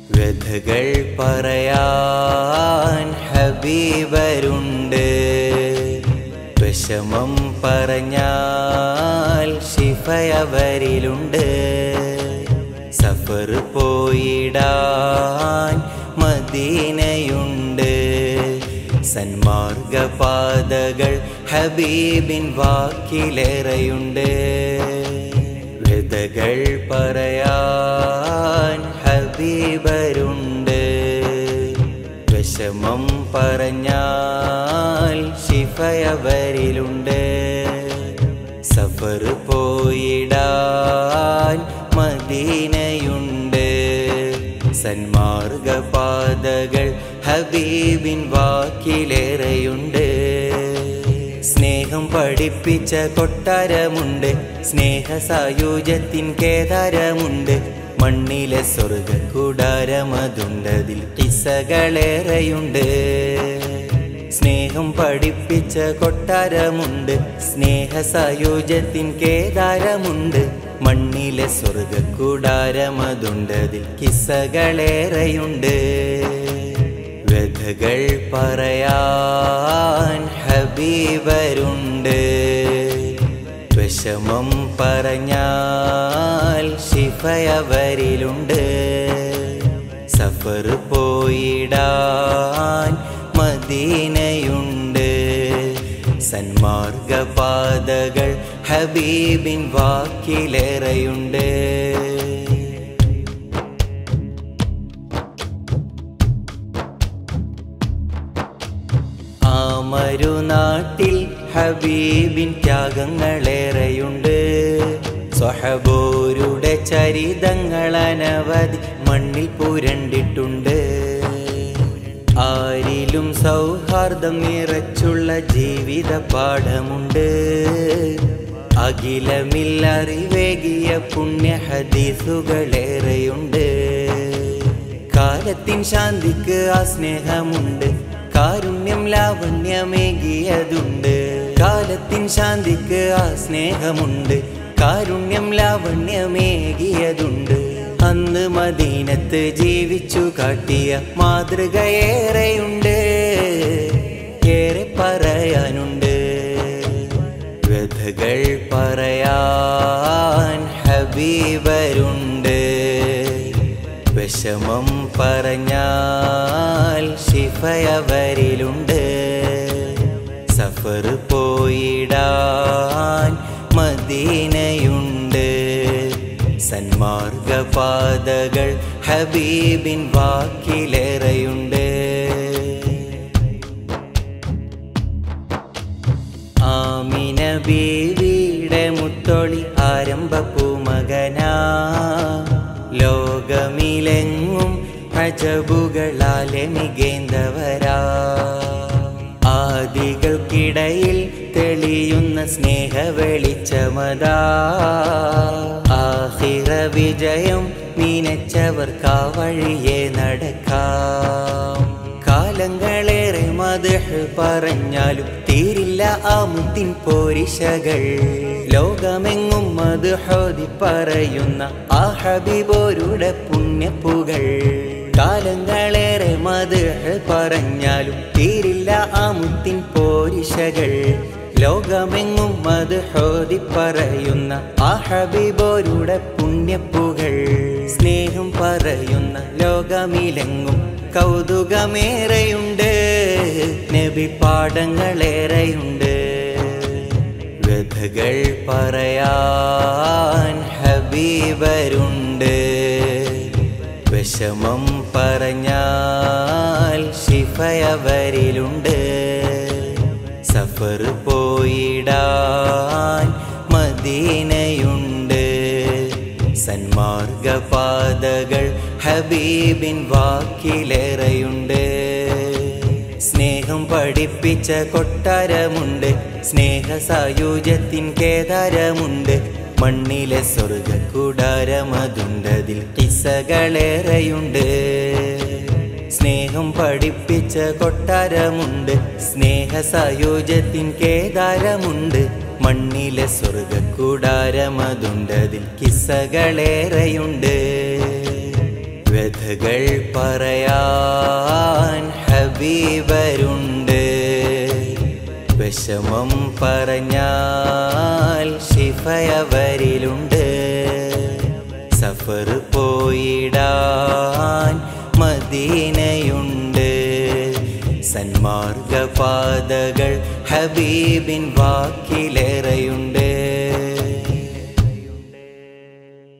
വ്യഥകൾ പറയാൻ ഹബീബരുണ്ട് വിഷമം പറഞ്ഞാൽ ശിഫയവരിലുണ്ട് സഫർ പോയിടാൻ മദീനയുണ്ട് സന്മാർഗപാതകൾ ഹബീബിൻ വാക്കിലേറെയുണ്ട് വ്യതകൾ പറയാൻ ഹബീബരുണ്ട് വിഷമം പറഞ്ഞാൽ ശിഫയവരിലുണ്ട് സഫർ പോയിടാൻ മദീനയുണ്ട് സന്മാർഗപാതകൾ ഹബീബിൻ വാക്കിലേറെയുണ്ട് സ്നേഹം പഠിപ്പിച്ച കൊട്ടാരമുണ്ട് സ്നേഹ സായുജത്തിൻ കേദാരമുണ്ട് മണ്ണിലെ സ്വർഗ കൂടാരമതുണ്ടതിൽ കിസ്സകളേറെയുണ്ട് സ്നേഹം പഠിപ്പിച്ച കൊട്ടാരമുണ്ട് സ്നേഹ സായുജത്തിൻ കേദാരമുണ്ട് മണ്ണിലെ സ്വർഗ കൂടാരമതുണ്ടതിൽ കിസ്സകളേറെയുണ്ട് വ്യഥകൾ പറയാൻ ഹബീബരുണ്ട് വിഷമം പറഞ്ഞാൽ ശിഫയവരിലുണ്ട് സഫർ പോയിടാൻ മദീനയുണ്ട് സന്മാർഗപാതകൾ ഹബീബിൻ വാക്കിലേറെയുണ്ട് ആ മരുനാട്ടിൽ ഹബീബിൻ ത്യാഗങ്ങളേറെയുണ്ട് സ്വഹബോരുടെ ചരിതങ്ങൾ അനവധി മണ്ണിൽ പുരണ്ടിട്ടുണ്ട് ആരിലും സൗഹാർദ്ദം നിറച്ചുള്ള ജീവിത പാഠമുണ്ട് അഖിലമില്ലറിവേകിയ പുണ്യ ഹദീസുകളേറെയുണ്ട് കാലത്തിൻ ശാന്തിക്ക് ആ സ്നേഹമുണ്ട് കാരുണ്യം ലാവണ്യമേകിയതുണ്ട് കാലത്തിൻ ശാന്തിക്ക് ആ സ്നേഹമുണ്ട് കാരുണ്യം ലാവണ്യമേകിയതുണ്ട് അന്ന് മദീനത്ത് ജീവിച്ചു കാട്ടിയ മാതൃകയേറെയുണ്ട് ഏറെ പറയാനുണ്ട് വ്യഥകൾ പറയാൻ ഹബീബരുണ്ട് വിഷമം പറഞ്ഞാൽ ശിഫയവരിലുണ്ട് സഫർ പോയിടാൻ മദീനയുണ്ട് സന്മാർഗപാതകൾ ഹബീബിൻ വാക്കിലേറെയുണ്ട് ആമിന ബീവിയുടെ മുത്തൊളി ആരംഭ പൂമകനാ ലോകമിലെങ്ങും അജബുകളാലെ മികേന്തവരാ ആദികൾക്കിടയിൽ തെളിയുന്ന സ്നേഹ വെളിച്ചമതാ ആഹിറ വിജയം മീനച്ചവർക്കാ വഴിയെ നടക്കാം കാലങ്ങളേറെ മതഹ് പറഞ്ഞാലും തീരില്ല ആ മുത്തിൻ പോരിശകൾ ലോകമെങ്ങും മത് ഹോതി പറയുന്ന ആ ഹബീബോരുടെ പുണ്യപ്പുകൾ കാലങ്ങളേറെ മതഹ് പറഞ്ഞാലും തീരില്ല ആ മുത്തിൻ പോരിശകൾ ലോകമെങ്ങും മത് ഹോതി പറയുന്ന ആ ഹബീബോരുടെ പുണ്യപ്പുകൾ സ്നേഹം പറയുന്ന ലോകമിലെങ്ങും കൗതുകമേറെയുണ്ട് നബി പാഠങ്ങളേറെയുണ്ട് വ്യഥകൾ പറയാൻ ഹബീബരുണ്ട് വിഷമം പറഞ്ഞാൽ ശിഫയവരിലുണ്ട് സഫർ പോയിടാൻ മദീനയുണ്ട് സന്മാർഗപാതകൾ ഹബീബിൻ വാക്കിലേറെയുണ്ട് സ്നേഹം പഠിപ്പിച്ച കൊട്ടാരമുണ്ട് സ്നേഹ സായുജത്തിൻ കേദാരമുണ്ട് മണ്ണിലെ സ്വർഗ കൂടാരമതുണ്ടതിൽ കിസ്സകളേറെയുണ്ട് സ്നേഹം പഠിപ്പിച്ച കൊട്ടാരമുണ്ട് സ്നേഹ സായുജത്തിൻ കേദാരമുണ്ട് മണ്ണിലെ സ്വർഗ കൂടാരമതുണ്ടതിൽ കിസ്സകളേറെയുണ്ട് കഥകൾ പറയാൻ ഹബീബരുണ്ട് വിഷമം പറഞ്ഞാൽ ശിഫയവരിലുണ്ട് സഫർ പോയിടാൻ മദീനയുണ്ട് സന്മാർഗപാതകൾ ഹബീബിൻ വാക്കിലേറെയുണ്ട്